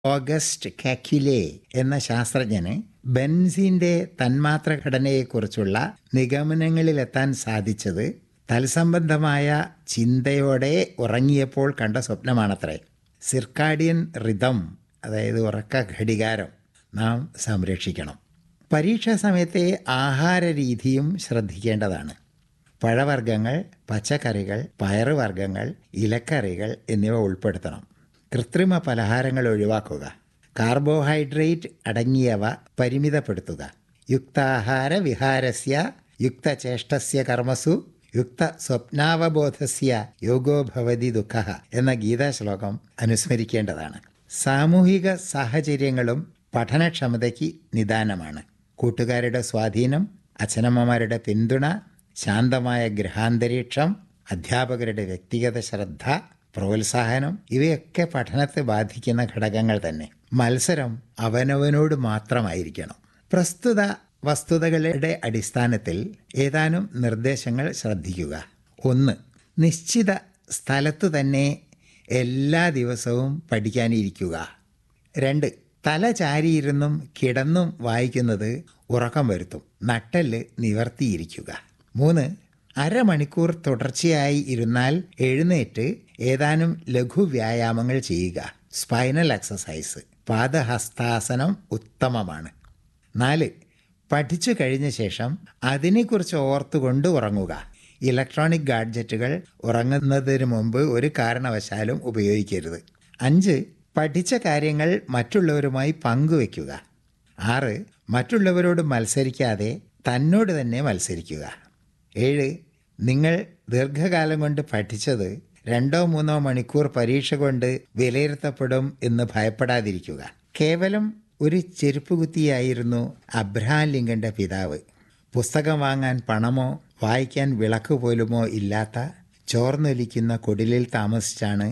August കാക്യുലെ എന്ന ശാസ്ത്രജ്ഞന് ബെൻസിന്റെ തന്മാത്ര ഘടനയെക്കുറിച്ചുള്ള നിഗമനങ്ങളിലെത്താൻ സാധിച്ചത് തൽസംബന്ധമായ ചിന്തയോടെ ഉറങ്ങിയപ്പോൾ കണ്ട സ്വപ്നമാണത്രേ സിർക്കാഡിയൻ റിതം അതായത് ഉറക്ക ഘടികാരം നാം സംരക്ഷിക്കണം പരീക്ഷാ സമയത്തെ ആഹാര രീതിയും ശ്രദ്ധിക്കേണ്ടതാണ് പഴവർഗ്ഗങ്ങൾ പച്ചക്കറികൾ പയറുവർഗ്ഗങ്ങൾ ഇലക്കറികൾ എന്നിവ ഉൾപ്പെടുത്തണം കൃത്രിമ പലഹാരങ്ങൾ ഒഴിവാക്കുക കാർബോഹൈഡ്രേറ്റ് അടങ്ങിയവ പരിമിതപ്പെടുത്തുക യുക്താഹാര വിഹാരസ്യ യുക്തചേഷ്ടസ്യ കർമ്മസു യുക്ത സ്വപ്നാവബോധസ്യ യോഗോ ഭവതി ദുഃഖ എന്ന ഗീതാശ്ലോകം അനുസ്മരിക്കേണ്ടതാണ് സാമൂഹിക സാഹചര്യങ്ങളും പഠനക്ഷമതയ്ക്ക് നിദാനമാണ് കൂട്ടുകാരുടെ സ്വാധീനം അച്ഛനമ്മമാരുടെ പിന്തുണ ശാന്തമായ ഗൃഹാന്തരീക്ഷം അധ്യാപകരുടെ വ്യക്തിഗത ശ്രദ്ധ പ്രോത്സാഹനം ഇവയൊക്കെ പഠനത്തെ ബാധിക്കുന്ന ഘടകങ്ങൾ തന്നെ മത്സരം അവനവനോട് മാത്രമായിരിക്കണം പ്രസ്തുത വസ്തുതകളുടെ അടിസ്ഥാനത്തിൽ ഏതാനും നിർദ്ദേശങ്ങൾ ശ്രദ്ധിക്കുക ഒന്ന് നിശ്ചിത സ്ഥലത്ത് തന്നെ എല്ലാ ദിവസവും പഠിക്കാനിരിക്കുക രണ്ട് തല ചാരിയിരുന്നും കിടന്നും വായിക്കുന്നത് ഉറക്കം വരുത്തും നട്ടല് നിവർത്തിയിരിക്കുക മൂന്ന് അരമണിക്കൂർ തുടർച്ചയായി ഇരുന്നാൽ എഴുന്നേറ്റ് ഏതാനും ലഘു വ്യായാമങ്ങൾ ചെയ്യുക സ്പൈനൽ എക്സസൈസ് പാദഹസ്താസനം ഉത്തമമാണ് നാല് പഠിച്ചു കഴിഞ്ഞ ശേഷം അതിനെക്കുറിച്ച് ഓർത്തുകൊണ്ട് ഉറങ്ങുക ഇലക്ട്രോണിക് ഗാഡ്ജറ്റുകൾ ഉറങ്ങുന്നതിന് മുമ്പ് ഒരു കാരണവശാലും ഉപയോഗിക്കരുത് അഞ്ച് പഠിച്ച കാര്യങ്ങൾ മറ്റുള്ളവരുമായി പങ്കുവെക്കുക ആറ് മറ്റുള്ളവരോട് മത്സരിക്കാതെ തന്നോട് തന്നെ മത്സരിക്കുക ഏഴ് നിങ്ങൾ ദീർഘകാലം കൊണ്ട് പഠിച്ചത് രണ്ടോ മൂന്നോ മണിക്കൂർ പരീക്ഷ കൊണ്ട് വിലയിരുത്തപ്പെടും എന്ന് ഭയപ്പെടാതിരിക്കുക കേവലം ഒരു ചെരുപ്പ് കുത്തിയായിരുന്നു അബ്രഹാം ലിങ്കന്റെ പിതാവ് പുസ്തകം വാങ്ങാൻ പണമോ വായിക്കാൻ വിളക്ക് പോലുമോ ഇല്ലാത്ത ചോർന്നൊലിക്കുന്ന കുടിലിൽ താമസിച്ചാണ്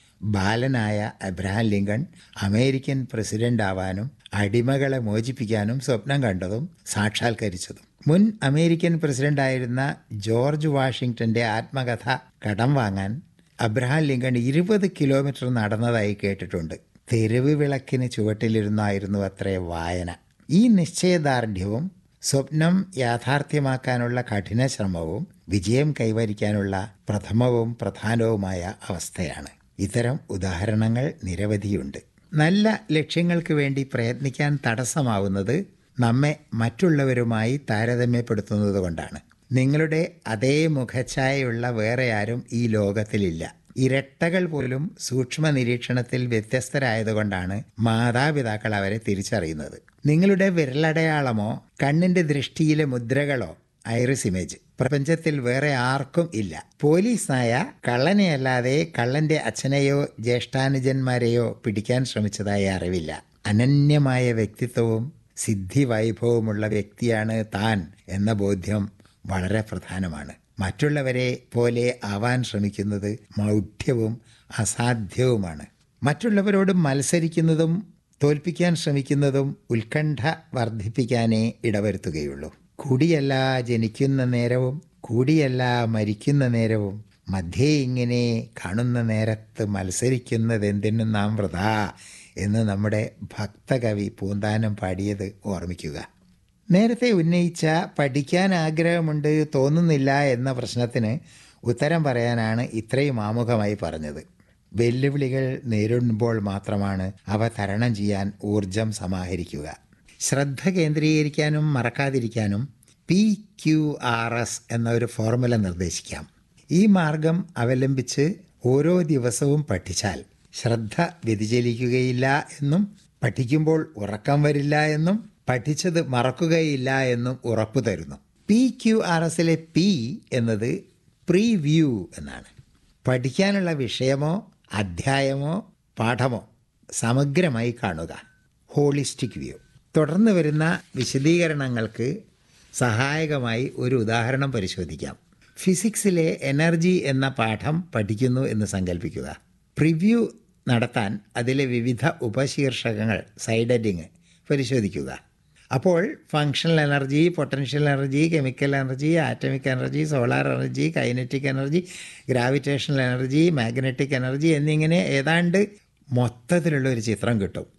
ബാലനായ അബ്രഹാം ലിങ്കൺ അമേരിക്കൻ പ്രസിഡന്റ് ആവാനും അടിമകളെ മോചിപ്പിക്കാനും സ്വപ്നം കണ്ടതും സാക്ഷാത്കരിച്ചതും മുൻ അമേരിക്കൻ പ്രസിഡന്റായിരുന്ന ജോർജ് വാഷിങ്ടന്റെ ആത്മകഥ കടം വാങ്ങാൻ അബ്രഹാം ലിങ്കൺ ഇരുപത് കിലോമീറ്റർ നടന്നതായി കേട്ടിട്ടുണ്ട് തെരുവ് വിളക്കിന് ചുവട്ടിലിരുന്നായിരുന്നു അത്രേ വായന ഈ നിശ്ചയദാർഢ്യവും സ്വപ്നം യാഥാർത്ഥ്യമാക്കാനുള്ള കഠിന ശ്രമവും വിജയം കൈവരിക്കാനുള്ള പ്രഥമവും പ്രധാനവുമായ അവസ്ഥയാണ് ഇത്തരം ഉദാഹരണങ്ങൾ നിരവധിയുണ്ട് നല്ല ലക്ഷ്യങ്ങൾക്ക് വേണ്ടി പ്രയത്നിക്കാൻ തടസ്സമാവുന്നത് നമ്മെ മറ്റുള്ളവരുമായി താരതമ്യപ്പെടുത്തുന്നത് കൊണ്ടാണ് നിങ്ങളുടെ അതേ മുഖഛായയുള്ള വേറെ ആരും ഈ ലോകത്തിലില്ല ഇരട്ടകൾ പോലും സൂക്ഷ്മ നിരീക്ഷണത്തിൽ വ്യത്യസ്തരായതുകൊണ്ടാണ് മാതാപിതാക്കൾ അവരെ തിരിച്ചറിയുന്നത് നിങ്ങളുടെ വിരലടയാളമോ കണ്ണിന്റെ ദൃഷ്ടിയിലെ മുദ്രകളോ ഐറിസ് ഇമേജ് പ്രപഞ്ചത്തിൽ വേറെ ആർക്കും ഇല്ല പോലീസ് നായ കള്ളനെയല്ലാതെ കള്ളന്റെ അച്ഛനെയോ ജ്യേഷ്ഠാനുജന്മാരെയോ പിടിക്കാൻ ശ്രമിച്ചതായി അറിവില്ല അനന്യമായ വ്യക്തിത്വവും സിദ്ധി വൈഭവമുള്ള വ്യക്തിയാണ് താൻ എന്ന ബോധ്യം വളരെ പ്രധാനമാണ് മറ്റുള്ളവരെ പോലെ ആവാൻ ശ്രമിക്കുന്നത് മൗഢ്യവും അസാധ്യവുമാണ് മറ്റുള്ളവരോട് മത്സരിക്കുന്നതും തോൽപ്പിക്കാൻ ശ്രമിക്കുന്നതും ഉത്കണ്ഠ വർദ്ധിപ്പിക്കാനേ ഇടവരുത്തുകയുള്ളൂ കൂടിയല്ല ജനിക്കുന്ന നേരവും കൂടിയല്ല മരിക്കുന്ന നേരവും മധ്യേ ഇങ്ങനെ കാണുന്ന നേരത്ത് മത്സരിക്കുന്നതെന്തിനും നാം വൃതാ എന്ന് നമ്മുടെ ഭക്തകവി പൂന്താനം പാടിയത് ഓർമ്മിക്കുക നേരത്തെ ഉന്നയിച്ച പഠിക്കാൻ ആഗ്രഹമുണ്ട് തോന്നുന്നില്ല എന്ന പ്രശ്നത്തിന് ഉത്തരം പറയാനാണ് ഇത്രയും ആമുഖമായി പറഞ്ഞത് വെല്ലുവിളികൾ നേരിടുമ്പോൾ മാത്രമാണ് അവ തരണം ചെയ്യാൻ ഊർജം സമാഹരിക്കുക ശ്രദ്ധ കേന്ദ്രീകരിക്കാനും മറക്കാതിരിക്കാനും പി ക്യു ആർ എസ് എന്ന ഒരു ഫോർമുല നിർദ്ദേശിക്കാം ഈ മാർഗം അവലംബിച്ച് ഓരോ ദിവസവും പഠിച്ചാൽ ശ്രദ്ധ വ്യതിചലിക്കുകയില്ല എന്നും പഠിക്കുമ്പോൾ ഉറക്കം വരില്ല എന്നും പഠിച്ചത് മറക്കുകയില്ല എന്നും ഉറപ്പു തരുന്നു പി ക്യു ആർ എസിലെ പി എന്നത് പ്രീവ്യൂ എന്നാണ് പഠിക്കാനുള്ള വിഷയമോ അധ്യായമോ പാഠമോ സമഗ്രമായി കാണുക ഹോളിസ്റ്റിക് വ്യൂ തുടർന്ന് വരുന്ന വിശദീകരണങ്ങൾക്ക് സഹായകമായി ഒരു ഉദാഹരണം പരിശോധിക്കാം ഫിസിക്സിലെ എനർജി എന്ന പാഠം പഠിക്കുന്നു എന്ന് സങ്കല്പിക്കുക പ്രിവ്യൂ നടത്താൻ അതിലെ വിവിധ ഉപശീർഷകങ്ങൾ സൈഡ് ഹെഡിങ് പരിശോധിക്കുക അപ്പോൾ functional energy potential energy chemical energy atomic energy solar energy kinetic energy gravitational energy magnetic energy എന്നിങ്ങനെ ഏതാണ്ട് മൊത്തത്തിലുള്ള ഒരു ചിത്രം കിട്ടും